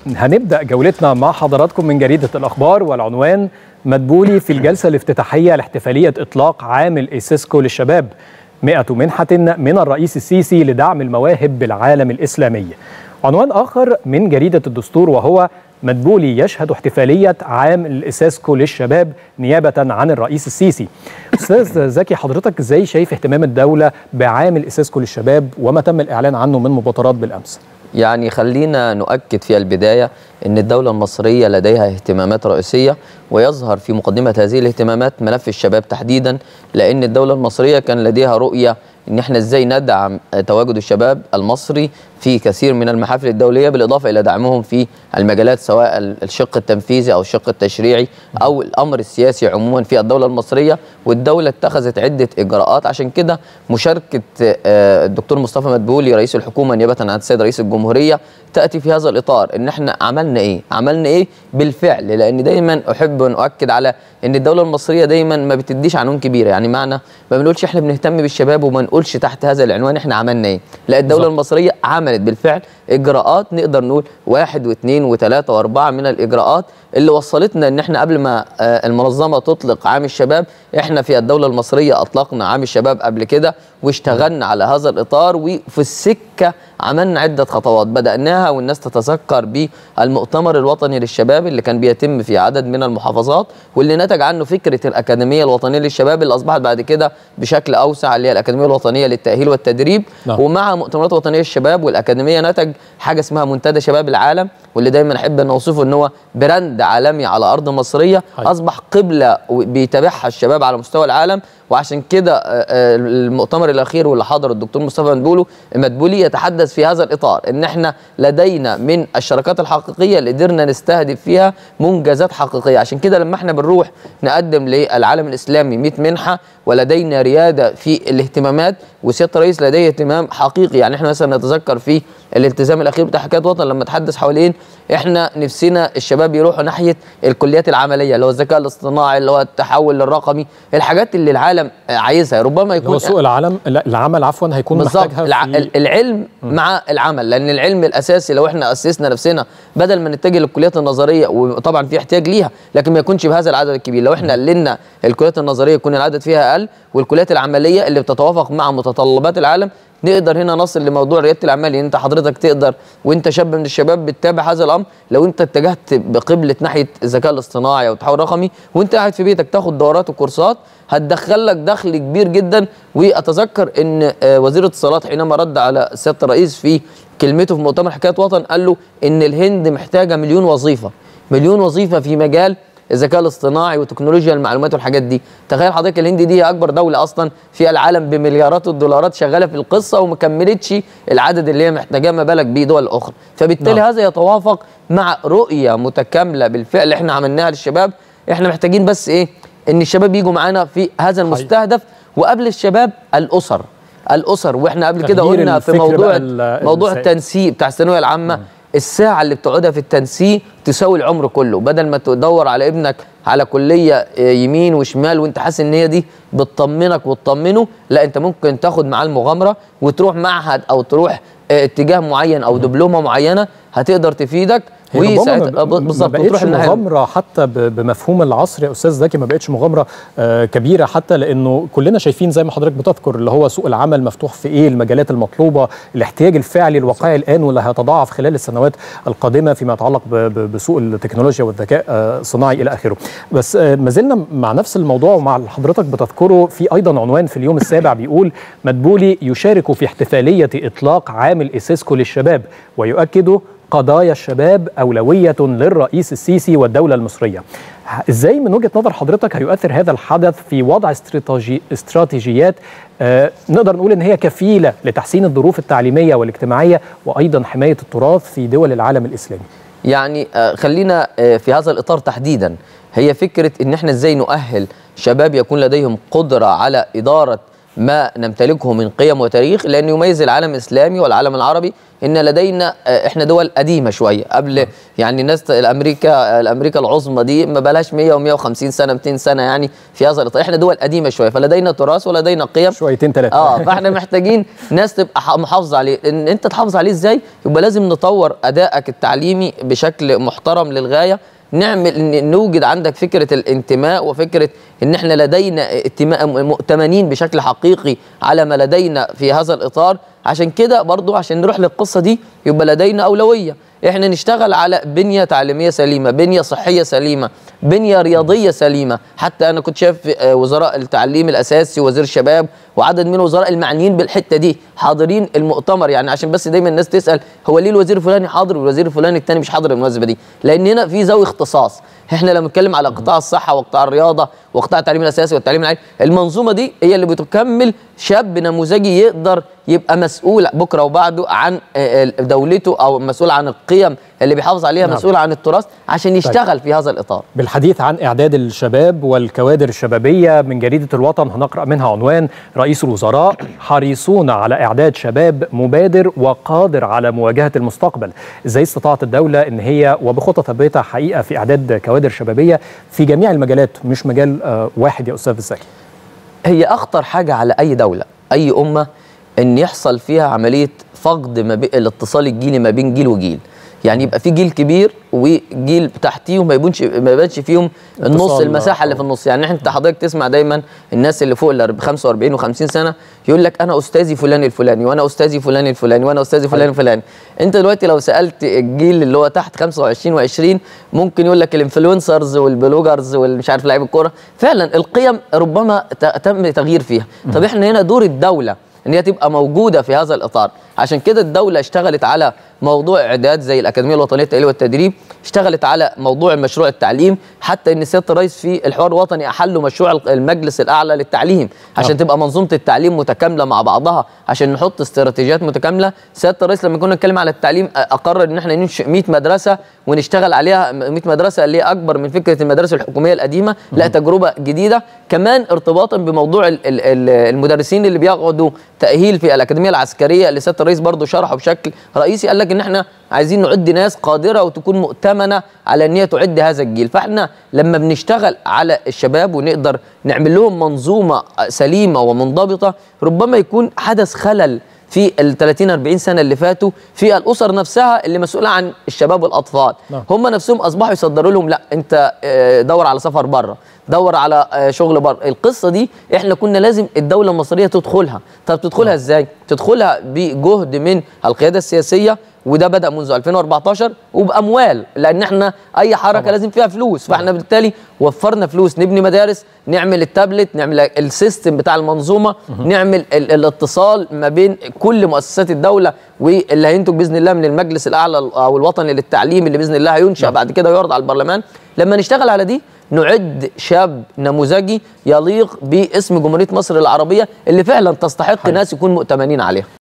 هنبدأ جولتنا مع حضراتكم من جريدة الأخبار والعنوان مدبولي في الجلسة الافتتاحية لاحتفالية إطلاق عام الإيسيسكو للشباب مئة منحة من الرئيس السيسي لدعم المواهب بالعالم الإسلامي عنوان آخر من جريدة الدستور وهو مدبولي يشهد احتفالية عام الإساسكو للشباب نيابة عن الرئيس السيسي أستاذ زكي حضرتك إزاي شايف اهتمام الدولة بعام الإساسكو للشباب وما تم الإعلان عنه من مبادرات بالأمس يعني خلينا نؤكد في البداية أن الدولة المصرية لديها اهتمامات رئيسية ويظهر في مقدمة هذه الاهتمامات ملف الشباب تحديدا لأن الدولة المصرية كان لديها رؤية ان احنا ازاي ندعم تواجد الشباب المصري في كثير من المحافل الدوليه بالاضافه الى دعمهم في المجالات سواء الشق التنفيذي او الشق التشريعي او الامر السياسي عموما في الدوله المصريه والدوله اتخذت عده اجراءات عشان كده مشاركه الدكتور مصطفى مدبولي رئيس الحكومه نيابه عن السيد رئيس الجمهوريه تاتي في هذا الاطار ان احنا عملنا ايه؟ عملنا ايه بالفعل لان دايما احب ان اؤكد على ان الدوله المصريه دايما ما بتديش عناوين كبيره يعني معنى ما بنقولش احنا بنهتم بالشباب وما نقولش تحت هذا العنوان احنا عملنا ايه؟ لا الدوله بالزبط. المصريه عملت بالفعل اجراءات نقدر نقول واحد واثنين وثلاثه واربعه من الاجراءات اللي وصلتنا ان احنا قبل ما المنظمه تطلق عام الشباب احنا في الدوله المصريه اطلقنا عام الشباب قبل كده واشتغلنا على هذا الاطار وفي السكه عملنا عده خطوات بداناها والناس تتذكر بالمؤتمر الوطني للشباب اللي كان بيتم في عدد من المحافظات واللي نتج عنه فكره الاكاديميه الوطنيه للشباب اللي اصبحت بعد كده بشكل اوسع اللي هي الاكاديميه الوطنيه للتاهيل والتدريب نعم. ومع مؤتمرات وطنيه للشباب والاكاديميه نتج حاجه اسمها منتدى شباب العالم واللي دايما احب ان اوصفه ان هو براند عالمي على ارض مصريه هي. اصبح قبله بيتابعها الشباب على مستوى العالم وعشان كده المؤتمر الاخير واللي حضر الدكتور مصطفى مدبولو مدبولي يتحدث في هذا الاطار ان احنا لدينا من الشراكات الحقيقيه اللي قدرنا نستهدف فيها منجزات حقيقيه عشان كده لما احنا بنروح نقدم للعالم الاسلامي 100 منحه ولدينا رياده في الاهتمامات وسياده الرئيس لديه اهتمام حقيقي يعني احنا مثلا نتذكر في الالتزام الاخير بتاع حكايه وطن لما تحدث حوالين احنا نفسنا الشباب يروحوا ناحيه الكليات العمليه اللي هو الذكاء الاصطناعي اللي هو التحول الرقمي الحاجات اللي العالم عايزها ربما يكون هو سوق العالم العمل عفوا هيكون محتاجها الع... في العلم م. مع العمل لان العلم الاساسي لو احنا اسسنا نفسنا بدل ما نتجه للكليات النظريه وطبعا في احتياج ليها لكن ما يكونش بهذا العدد الكبير لو احنا قللنا الكليات النظريه يكون العدد فيها اقل والكليات العمليه اللي بتتوافق مع متطلبات العالم نقدر هنا نصل لموضوع رياده الاعمال يعني انت حضرتك تقدر وانت شاب من الشباب بتتابع هذا الامر لو انت اتجهت بقبله ناحيه الذكاء الاصطناعي او التحول الرقمي وانت قاعد في بيتك تاخد دورات وكورسات هتدخل لك دخل كبير جدا واتذكر ان وزير الاتصالات حينما رد على سياده الرئيس في كلمته في مؤتمر حكايه وطن قال له ان الهند محتاجه مليون وظيفه مليون وظيفه في مجال الذكاء الاصطناعي وتكنولوجيا المعلومات والحاجات دي تخيل حضرتك الهند دي هي اكبر دوله اصلا في العالم بمليارات الدولارات شغاله في القصه وما كملتش العدد اللي هي محتاجاه ما بالك بيه دول اخرى فبالتالي نعم. هذا يتوافق مع رؤيه متكامله بالفعل احنا عملناها للشباب احنا محتاجين بس ايه ان الشباب يجوا معانا في هذا المستهدف وقبل الشباب الاسر الاسر واحنا قبل كده قلنا في موضوع موضوع التنسيق بتاع الثانويه العامه م. الساعة اللي بتقعدها في التنسيق تساوي العمر كله بدل ما تدور على ابنك على كلية يمين وشمال وانت حاسس ان هي دي بتطمنك وتطمنه لا انت ممكن تاخد معاه المغامرة وتروح معهد او تروح اتجاه معين او دبلومة معينة هتقدر تفيدك بالظبط ما بقتش مغامره حتى بمفهوم العصر يا استاذ زكي ما بقتش مغامره آه كبيره حتى لانه كلنا شايفين زي ما حضرتك بتذكر اللي هو سوق العمل مفتوح في ايه المجالات المطلوبه الاحتياج الفعلي الواقعي الان واللي هيتضاعف خلال السنوات القادمه فيما يتعلق بسوق التكنولوجيا والذكاء الصناعي الى اخره بس آه ما زلنا مع نفس الموضوع ومع اللي حضرتك بتذكره في ايضا عنوان في اليوم السابع بيقول مدبولي يشارك في احتفاليه اطلاق عام الاسيسكو للشباب ويؤكد قضايا الشباب أولوية للرئيس السيسي والدولة المصرية إزاي من وجهة نظر حضرتك هيؤثر هذا الحدث في وضع استراتيجي استراتيجيات آه نقدر نقول إن هي كفيلة لتحسين الظروف التعليمية والاجتماعية وأيضا حماية التراث في دول العالم الإسلامي يعني آه خلينا آه في هذا الإطار تحديدا هي فكرة إن إحنا إزاي نؤهل شباب يكون لديهم قدرة على إدارة ما نمتلكه من قيم وتاريخ لأن يميز العالم الإسلامي والعالم العربي ان لدينا احنا دول قديمه شويه قبل يعني الناس الامريكا الامريكا العظمى دي ما بلاش 100 و150 سنه 200 سنه يعني في هذا الاطار احنا دول قديمه شويه فلدينا تراث ولدينا قيم شويتين ثلاثه اه فاحنا محتاجين ناس تبقى محافظه عليه ان انت تحافظ عليه ازاي يبقى لازم نطور ادائك التعليمي بشكل محترم للغايه نعمل نوجد عندك فكره الانتماء وفكره ان احنا لدينا انتماء مؤتمنين بشكل حقيقي على ما لدينا في هذا الاطار عشان كده برضو عشان نروح للقصه دي يبقى لدينا اولويه احنا نشتغل على بنيه تعليميه سليمه بنيه صحيه سليمه بنيه رياضيه سليمه حتى انا كنت شايف وزراء التعليم الاساسي وزير الشباب وعدد من الوزراء المعنيين بالحته دي حاضرين المؤتمر يعني عشان بس دايما الناس تسال هو ليه الوزير الفلاني حاضر والوزير الفلاني الثاني مش حاضر المناسبه دي لان هنا في ذوي اختصاص احنا لما نتكلم على قطاع الصحه وقطاع الرياضه وقطاع التعليم الاساسي والتعليم العالي المنظومه دي هي اللي بتكمل شاب نموذجي يقدر يبقى مسؤول بكره وبعده عن دولته او مسؤول عن القيم اللي بيحافظ عليها نعم. مسؤول عن التراث عشان يشتغل طيب. في هذا الاطار بالحديث عن اعداد الشباب والكوادر الشبابيه من جريده الوطن هنقرا منها عنوان رئيس الوزراء حريصون على اعداد شباب مبادر وقادر على مواجهه المستقبل ازاي استطاعت الدوله ان هي وبخطى ثابته حقيقه في اعداد كوادر شبابيه في جميع المجالات مش مجال آه واحد يا استاذ الزكي هي اخطر حاجه على اي دوله اي امه ان يحصل فيها عمليه فقد ما بين الاتصال الجيلي ما بين جيل وجيل يعني يبقى في جيل كبير وجيل تحتيهم ما يبونش ما يبانش فيهم النص المساحه اللي في النص يعني انت حضرتك تسمع دايما الناس اللي فوق ال 45 و50 سنه يقول لك انا استاذي فلان الفلاني وانا استاذي فلان الفلاني وانا استاذي فلان الفلاني انت دلوقتي لو سالت الجيل اللي هو تحت 25 و20 ممكن يقول لك الانفلونسرز والبلوجرز والمش عارف لعيب الكوره فعلا القيم ربما تم تغيير فيها طب احنا هنا دور الدوله ان هي تبقى موجوده في هذا الاطار عشان كده الدوله اشتغلت على موضوع اعداد زي الاكاديميه الوطنيه للتاهيل والتدريب اشتغلت على موضوع مشروع التعليم حتى ان سياده الرئيس في الحوار الوطني احلوا مشروع المجلس الاعلى للتعليم عشان أوه. تبقى منظومه التعليم متكامله مع بعضها عشان نحط استراتيجيات متكامله سياده الرئيس لما كنا نتكلم على التعليم اقرر ان احنا ننشئ 100 مدرسه ونشتغل عليها 100 مدرسه اللي هي اكبر من فكره المدارس الحكوميه القديمه لا تجربه جديده كمان ارتباطا بموضوع المدرسين اللي بياخدوا تاهيل في الاكاديميه العسكريه اللي سياده الرئيس برضه شرحه بشكل رئيسي قال لك ان احنا عايزين نعد ناس قادره وتكون مؤتمنه على ان هي تعد هذا الجيل فاحنا لما بنشتغل على الشباب ونقدر نعمل لهم منظومه سليمه ومنضبطه ربما يكون حدث خلل في ال 30 40 سنه اللي فاتوا في الاسر نفسها اللي مسؤوله عن الشباب والاطفال نعم. هم نفسهم اصبحوا يصدروا لهم لا انت دور على سفر بره دور على شغل بره القصه دي احنا كنا لازم الدوله المصريه تدخلها طب تدخلها نعم. ازاي تدخلها بجهد من القياده السياسيه وده بدا منذ 2014 وباموال لان احنا اي حركه طبعا. لازم فيها فلوس فاحنا بالتالي وفرنا فلوس نبني مدارس نعمل التابلت نعمل السيستم بتاع المنظومه نعمل ال الاتصال ما بين كل مؤسسات الدوله واللي هينتج باذن الله من المجلس الاعلى او الوطني للتعليم اللي باذن الله هينشا بعد كده ويعرض على البرلمان لما نشتغل على دي نعد شاب نموذجي يليق باسم جمهوريه مصر العربيه اللي فعلا تستحق ناس يكون مؤتمنين عليها